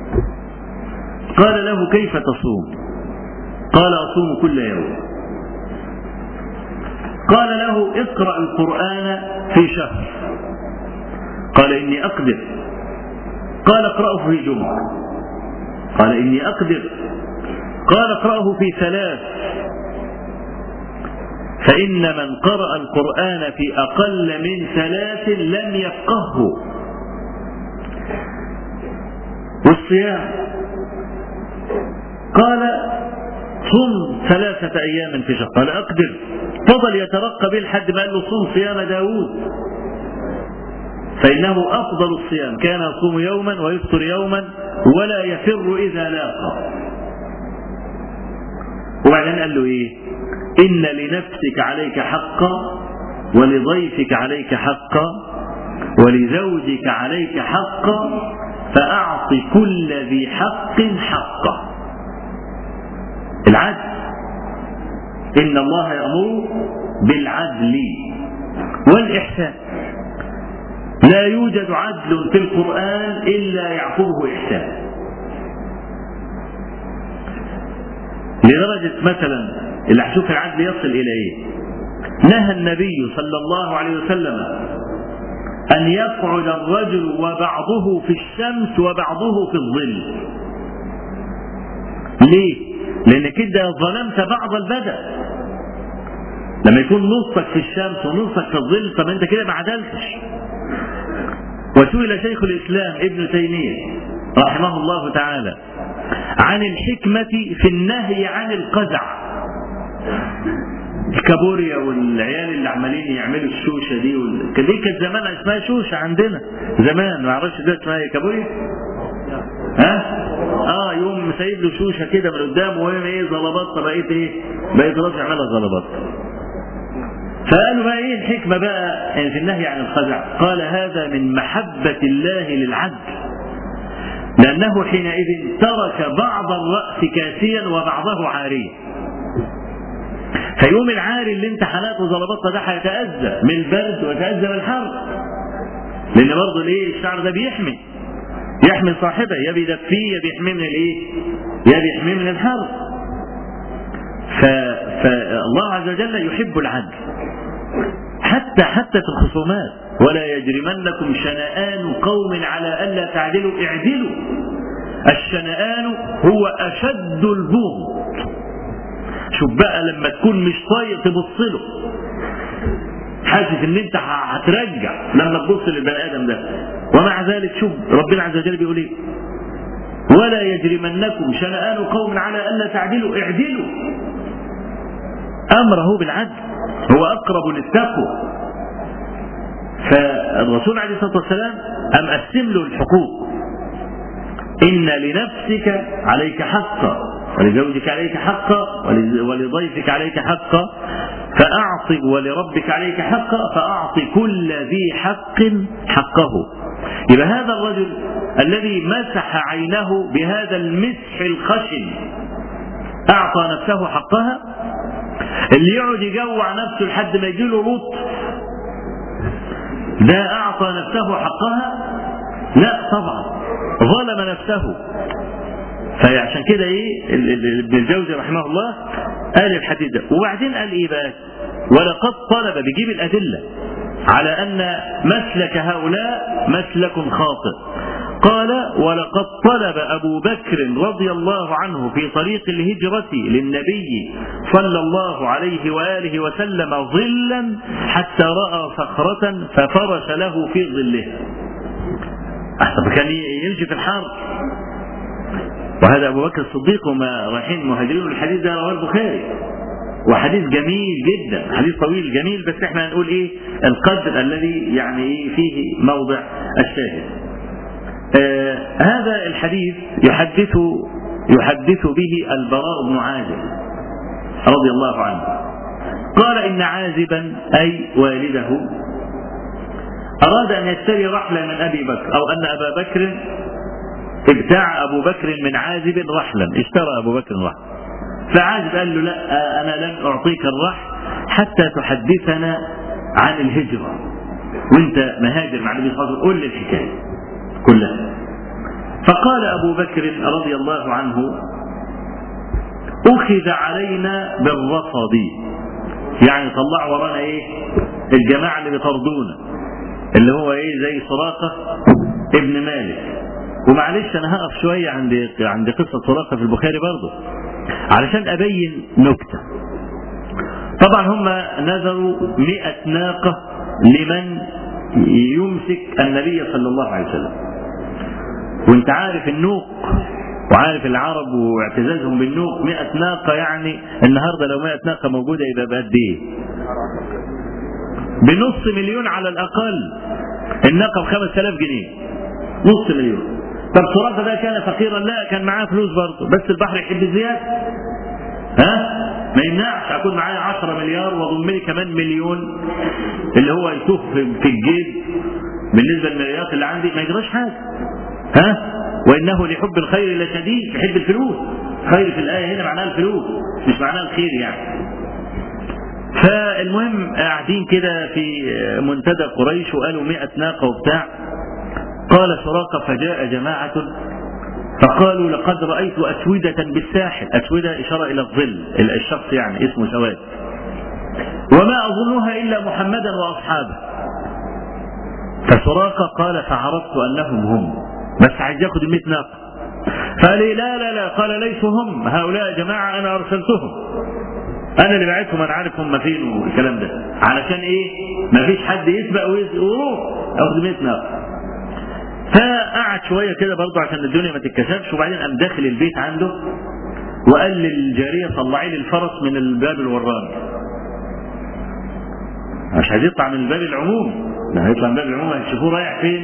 قال له كيف تصوم؟ قال أصوم كل يوم قال له اقرأ القرآن في شهر قال إني أقدر قال اقرأه في جمعة قال إني أقدر قال اقرأه في ثلاث فإن من قرأ القرآن في أقل من ثلاث لم يفقهه والصيام قال صم ثلاثة أيام في شهر قال أقدر فضل يترقى به لحد ما قال له صم صيام داوود فإنه أفضل الصيام كان يصوم يوما ويفطر يوما ولا يفر إذا لاقى وبعدين قال له إيه إن لنفسك عليك حقا ولضيفك عليك حقا ولزوجك عليك حقا فأعط كل ذي حق حقه العدل إن الله يأمر بالعدل والإحسان لا يوجد عدل في القرآن إلا يعقبه إحسان لدرجة مثلا اللي هشوف العدل يصل إلى إيه نهى النبي صلى الله عليه وسلم أن يقعد الرجل وبعضه في الشمس وبعضه في الظل ليه؟ لأن كده ظلمت بعض البدن لما يكون نصك في الشمس ونصك في الظل طب انت كده ما عدلتش وسئل شيخ الاسلام ابن تيميه رحمه الله تعالى عن الحكمة في النهي عن القزع الكابوريا والعيال اللي عمالين يعملوا الشوشه دي وال... دي كانت زمان اسمها شوشه عندنا زمان ما اعرفش ده اسمها ايه كابوريا ها اه يوم سايب له شوشه كده من قدام وهي ايه زلبطه بقيت ايه بقيت راس يعملها زلبطه فقالوا بقى ايه الحكمه بقى يعني في النهي عن الخزع قال هذا من محبه الله للعدل لانه حينئذ ترك بعض الراس كاسيا وبعضه عاريا فيوم العاري اللي انت حلاته زلبطه ده هيتاذى من البرد ويتاذى من الحر لان برضه ليه الشعر ده بيحمي يحمي صاحبه يا بيدفيه يا بيحميه من الايه؟ يا بيحميه من الحر. ف... فالله عز وجل يحب العدل. حتى حتى في الخصومات ولا يجرمنكم شنآن قوم على ألا تعدلوا اعدلوا. الشنآن هو أشد البغض. شوف بقى لما تكون مش طايق تبص له حاسس ان انت هترجع لما تبص للبني ادم ده ومع ذلك شوف ربنا عز وجل بيقول ايه ولا يجرمنكم شنآن قوم على ألا تعدلوا اعدلوا أمره بالعدل هو أقرب للتقوى فالرسول عليه الصلاة والسلام أم قسم له الحقوق إن لنفسك عليك حقا ولزوجك عليك حقا ولضيفك عليك حقا فأعط ولربك عليك حقا فأعط كل ذي حق حقه يبقى هذا الرجل الذي مسح عينه بهذا المسح الخشن أعطى نفسه حقها اللي يقعد يجوع نفسه لحد ما يجيله لطف ده أعطى نفسه حقها لا طبعا ظلم نفسه فعشان كده ايه ابن الجوزي رحمه الله قال الحديث ده وبعدين قال ايه بقى ولقد طلب بيجيب الادله على ان مسلك هؤلاء مسلك خاطئ قال ولقد طلب أبو بكر رضي الله عنه في طريق الهجرة للنبي صلى الله عليه وآله وسلم ظلا حتى رأى صخرة ففرش له في ظلها أحسن كان يمشي في الحر وهذا أبو بكر الصديق وما رايحين مهاجرين الحديث ده رواه البخاري وحديث جميل جدا حديث طويل جميل بس احنا هنقول ايه القدر الذي يعني ايه فيه موضع الشاهد آه هذا الحديث يحدث يحدث به البراء بن عازب رضي الله عنه قال إن عازبا أي والده أراد أن يشتري رحلة من أبي بكر أو أن أبا بكر ابتاع أبو بكر من عازب رحلا اشترى أبو بكر رحلا فعازب قال له لا أنا لن أعطيك الرحل حتى تحدثنا عن الهجرة وانت مهاجر مع النبي صلى الله عليه وسلم قول لي الحكاية كلها فقال أبو بكر رضي الله عنه أخذ علينا بالرصد يعني طلع ورانا ايه الجماعة اللي بيطردونا اللي هو ايه زي سراقة ابن مالك ومعلش انا هقف شوية عند عند قصة سراقة في البخاري برضه علشان ابين نكتة طبعا هم نذروا مئة ناقة لمن يمسك النبي صلى الله عليه وسلم وانت عارف النوق وعارف العرب واعتزازهم بالنوق 100 ناقة يعني النهاردة لو 100 ناقة موجودة يبقى بقد ايه بنص مليون على الأقل الناقة ب 5000 جنيه نص مليون طب سراقة ده كان فقيرا لا كان معاه فلوس برضه بس البحر يحب الزيادة ها ما يمنعش اكون معايا 10 مليار واضم لي كمان مليون اللي هو يتوه في الجيب بالنسبه للمليارات اللي عندي ما يجراش حاجه ها وانه لحب الخير لشديد يحب الفلوس خير في الايه هنا معناها الفلوس مش معناها الخير يعني فالمهم قاعدين كده في منتدى قريش وقالوا 100 ناقه وبتاع قال سراقه فجاء جماعه فقالوا لقد رأيت أسودة بالساحل أسودة إشارة إلى الظل الشخص يعني اسمه سواد وما أظنها إلا محمدا وأصحابه فسراقة قال فعرفت أنهم هم بس عايز ياخد ال 100 ناقة قال لي لا لا لا قال ليسوا هم هؤلاء جماعة أنا أرسلتهم أنا اللي بعتهم أنا عارف هم فين والكلام ده علشان إيه ما فيش حد يسبق ويروح أخذ 100 ناقة فقعد شويه كده برضه عشان الدنيا ما تتكشفش وبعدين قام داخل البيت عنده وقال للجاريه طلعي لي الفرس من الباب الوراني مش هيطلع من الباب العموم ده هيطلع من باب العموم هيشوفوه رايح فين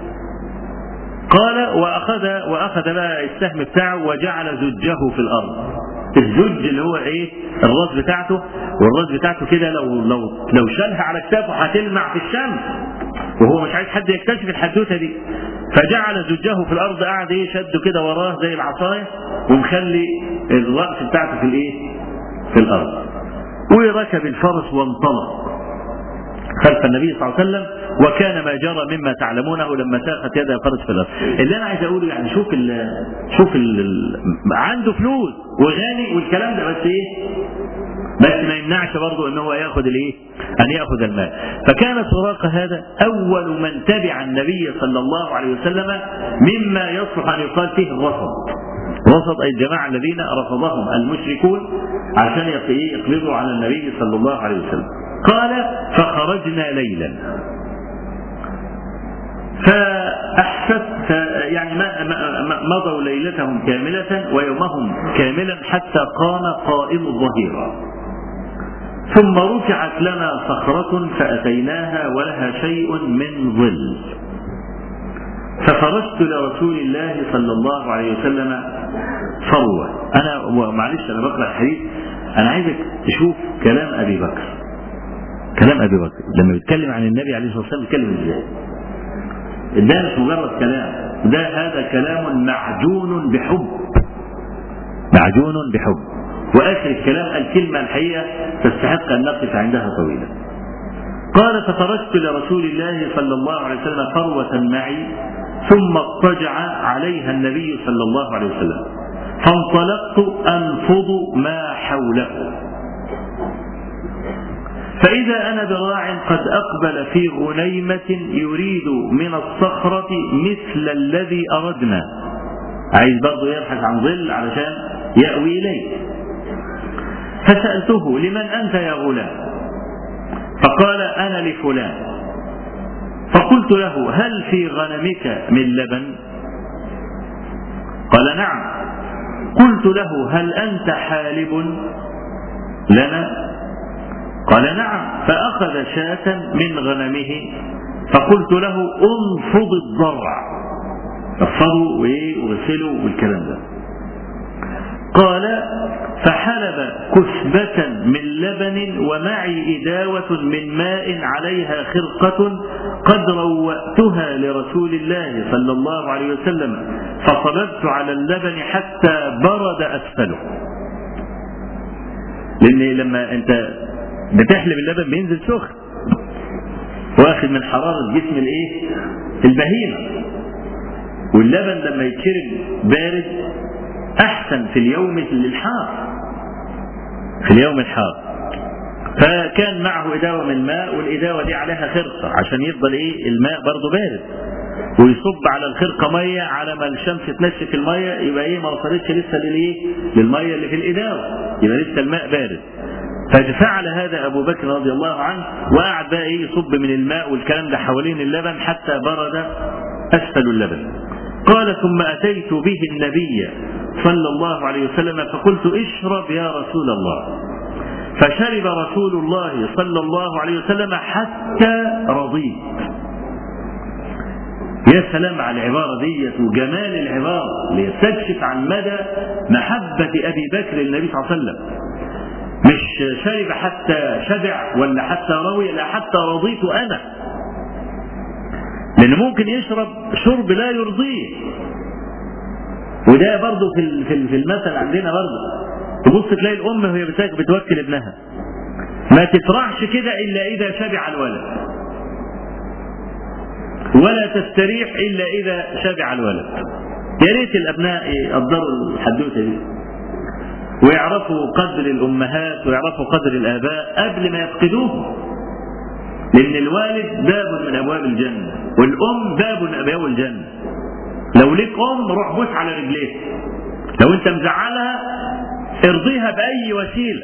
قال واخذ واخذ بقى السهم بتاعه وجعل زجه في الارض الزج اللي هو ايه الراس بتاعته والراس بتاعته كده لو لو لو شالها على كتافه هتلمع في الشمس وهو مش عايز حد يكتشف الحدوته دي فجعل زجه في الارض قعد ايه شده كده وراه زي العصايه ومخلي الراس بتاعته في الايه في الارض وركب الفرس وانطلق خلف النبي صلى الله عليه وسلم وكان ما جرى مما تعلمونه لما ساقت يد الفرس في الارض اللي انا عايز اقوله يعني شوف ال شوف ال عنده فلوس وغني والكلام ده بس ايه بس ما يمنعش برضه ان هو ياخذ الايه؟ ان ياخذ المال. فكان سراقه هذا اول من تبع النبي صلى الله عليه وسلم مما يصلح ان يقال فيه الرفض. رفض اي الجماعه الذين رفضهم المشركون عشان يقبضوا على النبي صلى الله عليه وسلم. قال فخرجنا ليلا. فأحسست يعني ما مضوا ليلتهم كاملة ويومهم كاملا حتى قام قائم الظهيرة ثم رفعت لنا صخرة فأتيناها ولها شيء من ظل ففرشت لرسول الله صلى الله عليه وسلم فروة أنا معلش أنا بقرأ الحديث أنا عايزك تشوف كلام أبي بكر كلام أبي بكر لما بيتكلم عن النبي عليه الصلاة والسلام بيتكلم إزاي ده مش مجرد كلام ده هذا كلام معجون بحب معجون بحب واخر الكلام الكلمه الحقيقه تستحق ان نقف عندها طويلا. قال فخرجت لرسول الله صلى الله عليه وسلم فروة معي ثم اضطجع عليها النبي صلى الله عليه وسلم فانطلقت انفض ما حوله فإذا أنا براع قد أقبل في غنيمة يريد من الصخرة مثل الذي أردنا عايز برضه يبحث عن ظل علشان يأوي إليه فسألته لمن أنت يا غلام فقال أنا لفلان فقلت له هل في غنمك من لبن قال نعم قلت له هل أنت حالب لنا قال نعم فأخذ شاة من غنمه فقلت له انفض الضرع احفظوا وايه وغسلوا والكلام ده قال فحلب كثبة من لبن ومعي إداوة من ماء عليها خرقة قد روأتها لرسول الله صلى الله عليه وسلم فصببت على اللبن حتى برد أسفله لأن لما أنت بتحلب اللبن بينزل سخن واخد من حرارة جسم الايه البهيمة واللبن لما يتشرب بارد احسن في اليوم للحار في اليوم الحار فكان معه إداوة من ماء والإداوة دي عليها خرقة عشان يفضل إيه الماء برضه بارد ويصب على الخرقة مية على ما الشمس تنشف المية يبقى إيه ما وصلتش لسه للإيه للمية اللي في الإداوة يبقى لسه الماء بارد ففعل هذا ابو بكر رضي الله عنه وقعد بقى ايه يصب من الماء والكلام ده حوالين اللبن حتى برد اسفل اللبن. قال ثم اتيت به النبي صلى الله عليه وسلم فقلت اشرب يا رسول الله. فشرب رسول الله صلى الله عليه وسلم حتى رضيت. يا سلام على العبارة دي وجمال العبارة ليستكشف عن مدى محبة أبي بكر للنبي صلى الله عليه وسلم مش شرب حتى شبع ولا حتى روي لا حتى رضيت انا لان ممكن يشرب شرب لا يرضيه وده برضه في في المثل عندنا برضه تبص تلاقي الام وهي بتوكل ابنها ما تفرحش كده الا اذا شبع الولد ولا تستريح الا اذا شبع الولد يا ريت الابناء يقدروا الحدوته دي ويعرفوا قدر الامهات ويعرفوا قدر الاباء قبل ما يفقدوهم لان الوالد باب من ابواب الجنه والام باب من ابواب الجنه لو ليك ام روح بوس على رجليها لو انت مزعلها ارضيها باي وسيله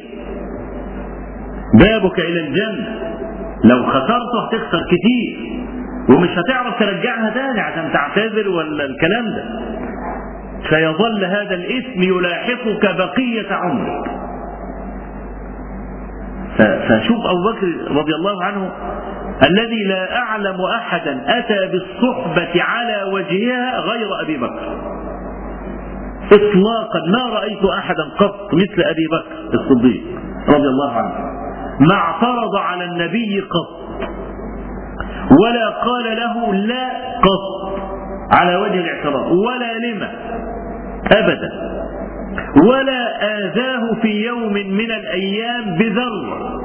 بابك الى الجنه لو خسرته هتخسر كتير ومش هتعرف ترجعها تاني عشان تعتذر ولا الكلام ده سيظل هذا الإثم يلاحقك بقية عمرك فشوف أبو بكر رضي الله عنه الذي لا أعلم أحدا أتى بالصحبة على وجهها غير أبي بكر إطلاقا ما رأيت أحدا قط مثل أبي بكر الصديق رضي الله عنه ما اعترض على النبي قط ولا قال له لا قط على وجه الاعتراض ولا لما ابدا ولا اذاه في يوم من الايام بذره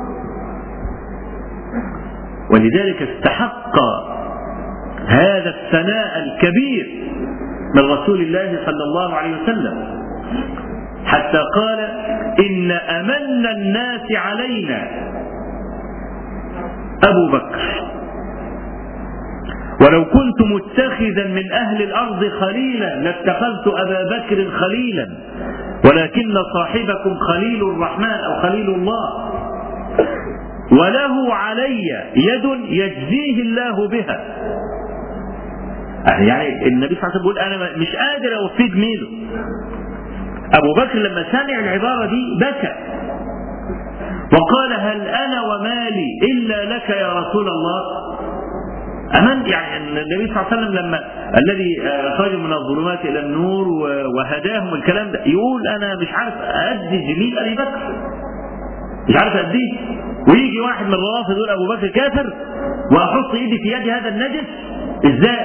ولذلك استحق هذا الثناء الكبير من رسول الله صلى الله عليه وسلم حتى قال ان امن الناس علينا ابو بكر ولو كنت متخذا من أهل الأرض خليلا لاتخذت أبا بكر خليلا ولكن صاحبكم خليل الرحمن أو خليل الله وله علي يد يجزيه الله بها يعني النبي صلى الله عليه وسلم بيقول أنا مش قادر أوفي جميله أبو بكر لما سمع العبارة دي بكى وقال هل أنا ومالي إلا لك يا رسول الله أمن يعني النبي صلى الله عليه وسلم لما الذي خرج من الظلمات إلى النور وهداهم الكلام ده يقول أنا مش عارف أدي جميل أبي بكر مش عارف أديه ويجي واحد من الروافض يقول أبو بكر كافر وأحط إيدي في يد هذا النجس إزاي؟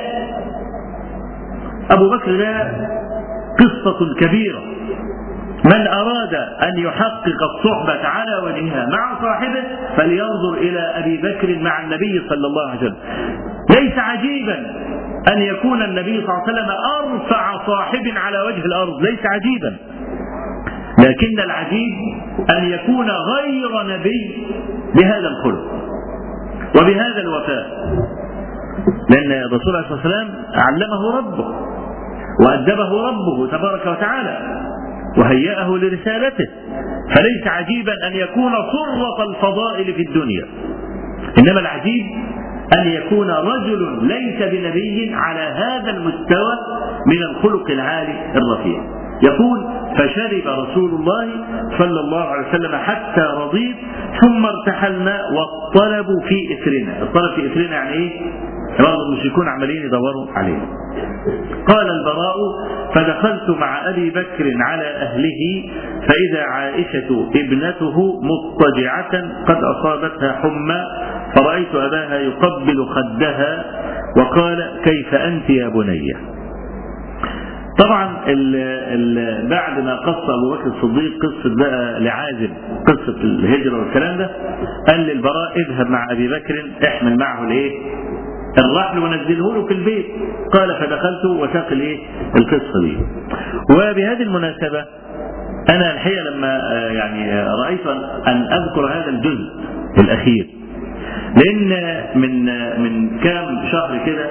أبو بكر ده قصة كبيرة من أراد أن يحقق الصحبة على وجهها مع صاحبه فلينظر إلى أبي بكر مع النبي صلى الله عليه وسلم ليس عجيبا أن يكون النبي صلى الله عليه وسلم أرفع صاحب على وجه الأرض ليس عجيبا لكن العجيب أن يكون غير نبي بهذا الخلق وبهذا الوفاء لأن الرسول عليه الصلاة والسلام علمه ربه وأدبه ربه تبارك وتعالى وهيأه لرسالته فليس عجيبا أن يكون صرة الفضائل في الدنيا إنما العجيب أن يكون رجل ليس بنبي على هذا المستوى من الخلق العالي الرفيع يقول فشرب رسول الله صلى الله عليه وسلم حتى رضيت ثم ارتحلنا والطلب في إثرنا الطلب في إثرنا يعني إيه؟ برضه المشركون عمالين يدوروا عليه قال البراء فدخلت مع ابي بكر على اهله فاذا عائشه ابنته مضطجعه قد اصابتها حمى فرايت اباها يقبل خدها وقال كيف انت يا بني طبعا ال ال بعد ما قص ابو بكر الصديق قصه بقى لعازم قصه الهجره والكلام ده قال للبراء اذهب مع ابي بكر احمل معه الايه؟ الرحل ونزله له في البيت قال فدخلت وساق الايه القصه دي وبهذه المناسبه انا الحقيقه لما يعني رايت ان اذكر هذا الجزء الاخير لان من من كام شهر كده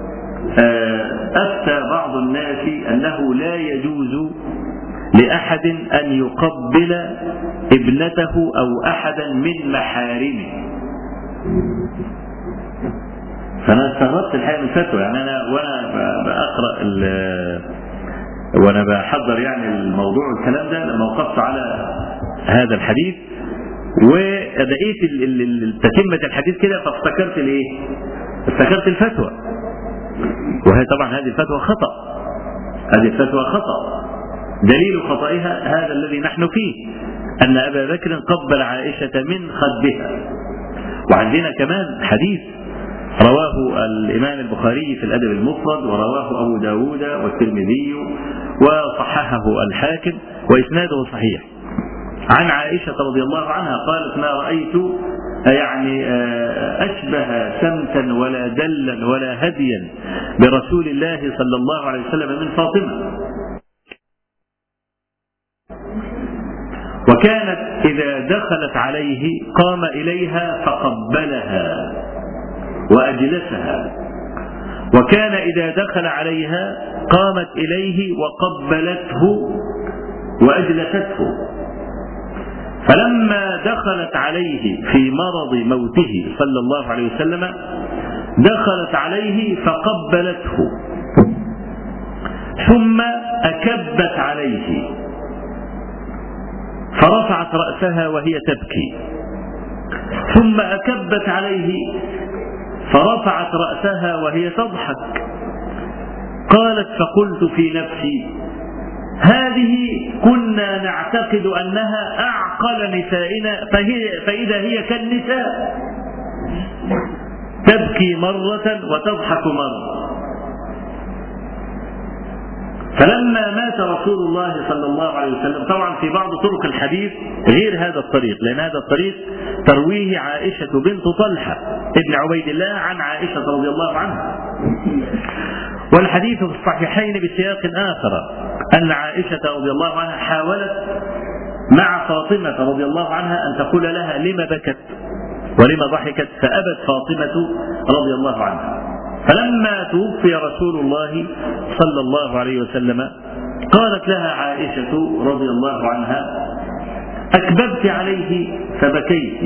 افتى بعض الناس انه لا يجوز لاحد ان يقبل ابنته او احدا من محارمه فانا استغربت الحقيقه من الفتوى يعني انا وانا بقرا وانا بحضر يعني الموضوع والكلام ده لما وقفت على هذا الحديث ولقيت تتمة الحديث كده فافتكرت الايه؟ افتكرت الفتوى وهي طبعا هذه الفتوى خطأ هذه الفتوى خطأ دليل خطئها هذا الذي نحن فيه أن أبا بكر قبل عائشة من خدها وعندنا كمان حديث رواه الإمام البخاري في الأدب المفرد ورواه أبو داود والترمذي وصححه الحاكم وإسناده صحيح عن عائشة رضي الله عنها قالت ما رأيت يعني أشبه سمتا ولا دلا ولا هديا برسول الله صلى الله عليه وسلم من فاطمة وكانت إذا دخلت عليه قام إليها فقبلها وأجلسها وكان إذا دخل عليها قامت إليه وقبلته وأجلسته فلما دخلت عليه في مرض موته صلى الله عليه وسلم دخلت عليه فقبلته ثم أكبت عليه فرفعت رأسها وهي تبكي ثم أكبت عليه فرفعت رأسها وهي تضحك قالت فقلت في نفسي هذه كنا نعتقد أنها أعقل نسائنا فهي فإذا هي كالنساء تبكي مرة وتضحك مرة فلما مات رسول الله صلى الله عليه وسلم طبعا في بعض طرق الحديث غير هذا الطريق لأن هذا الطريق ترويه عائشة بنت طلحة ابن عبيد الله عن عائشة رضي الله عنها والحديث في الصحيحين بسياق آخر أن عائشة رضي الله عنها حاولت مع فاطمة رضي الله عنها أن تقول لها لم بكت ولم ضحكت فأبت فاطمة رضي الله عنها فلما توفي رسول الله صلى الله عليه وسلم قالت لها عائشة رضي الله عنها أكببت عليه فبكيت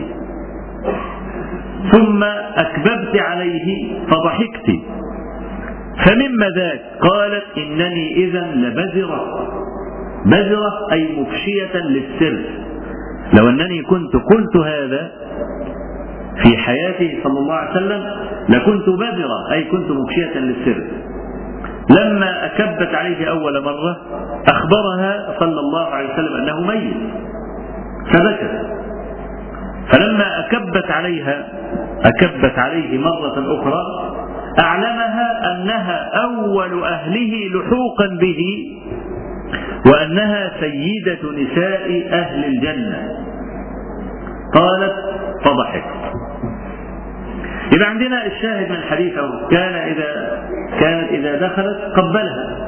ثم أكببت عليه فضحكت فمما ذاك قالت إنني إذا لبذرة بذرة أي مفشية للسر لو أنني كنت قلت هذا في حياته صلى الله عليه وسلم لكنت بذرة أي كنت مخشية للسر لما أكبت عليه أول مرة أخبرها صلى الله عليه وسلم أنه ميت فبكت فلما أكبت عليها أكبت عليه مرة أخرى أعلمها أنها أول أهله لحوقا به وأنها سيدة نساء أهل الجنة قالت فضحكت يبقى عندنا الشاهد من الحديث كان إذا كانت إذا دخلت قبلها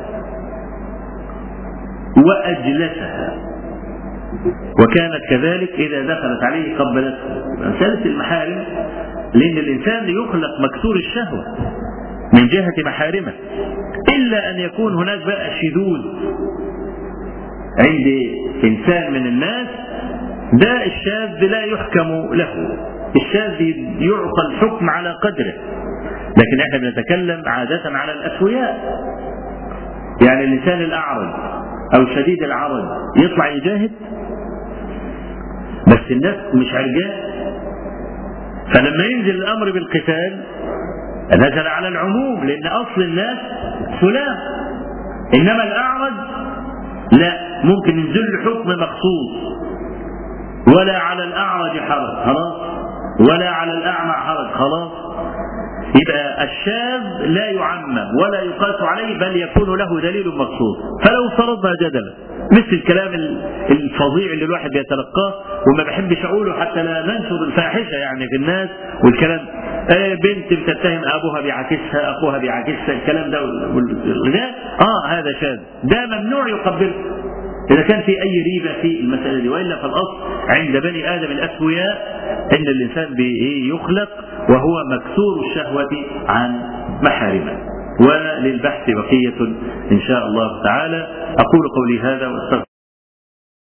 وأجلسها وكانت كذلك إذا دخلت عليه قبلته مسألة المحارم لأن الإنسان يخلق مكسور الشهوة من جهة محارمه إلا أن يكون هناك بقى شذوذ عند إنسان من الناس ده الشاذ لا يحكم له الشاذ يعطى الحكم على قدره لكن احنا بنتكلم عادة على الأسوياء يعني الإنسان الأعرج أو شديد العرج يطلع يجاهد بس الناس مش عرجان فلما ينزل الأمر بالقتال نزل على العموم لأن أصل الناس سلام إنما الأعرج لا ممكن ينزل له حكم مخصوص ولا على الأعرج حرج خلاص ولا على الأعمى حرج خلاص يبقى الشاذ لا يعمم ولا يقاس عليه بل يكون له دليل مخصوص فلو فرضنا جدلا مثل الكلام الفظيع اللي الواحد بيتلقاه وما بحبش اقوله حتى لا ننشر الفاحشه يعني في الناس والكلام آه بنت بتتهم ابوها بيعاكسها اخوها بيعاكسها الكلام ده ده اه هذا شاذ ده ممنوع يقبله إذا كان في أي ريبة في المسألة دي وإلا فالأصل عند بني آدم الأسوياء إن الإنسان يخلق وهو مكسور الشهوة عن محارمه وللبحث بقية إن شاء الله تعالى أقول قولي هذا وأستغفر